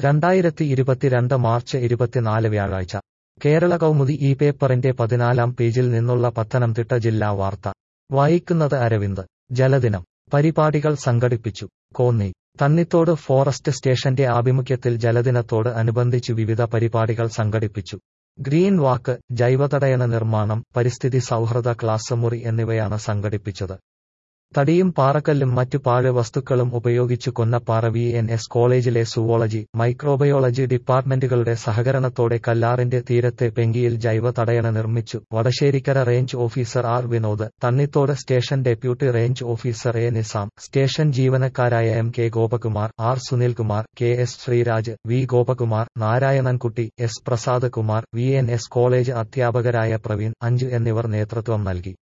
രണ്ടായിരത്തി ഇരുപത്തിരണ്ട് മാർച്ച് ഇരുപത്തിനാല് വ്യാഴാഴ്ച കേരള കൗമുദി ഈ പേപ്പറിന്റെ പതിനാലാം പേജിൽ നിന്നുള്ള പത്തനംതിട്ട ജില്ലാ വാർത്ത വായിക്കുന്നത് അരവിന്ദ് ജലദിനം പരിപാടികൾ സംഘടിപ്പിച്ചു കോന്നി തണ്ണിത്തോട് ഫോറസ്റ്റ് സ്റ്റേഷന്റെ ആഭിമുഖ്യത്തിൽ ജലദിനത്തോട് അനുബന്ധിച്ചു വിവിധ പരിപാടികൾ സംഘടിപ്പിച്ചു ഗ്രീൻ വാക്ക് ജൈവതടയണ നിർമ്മാണം പരിസ്ഥിതി സൗഹൃദ ക്ലാസ് മുറി എന്നിവയാണ് സംഘടിപ്പിച്ചത് തടിയും പാറക്കല്ലും മറ്റു പാഴ് വസ്തുക്കളും ഉപയോഗിച്ചു കൊന്നപ്പാറ വി എൻ എസ് കോളേജിലെ സുവോളജി മൈക്രോബയോളജി ഡിപ്പാർട്ട്മെന്റുകളുടെ സഹകരണത്തോടെ കല്ലാറിന്റെ തീരത്തെ പെങ്കിയിൽ ജൈവ തടയണ നിർമ്മിച്ചു Vadasserikkara range officer R Vinod Thannithode station deputy range officer A Nizam station ജീവനക്കാരായ M K Gopakumar R Sunilkumar K S Sreeraj V Gopakumar Narayanankutty S Prasad Kumar V N S college അധ്യാപകരായ പ്രവീൺ അഞ്ചു എന്നിവർ നേതൃത്വം നൽകി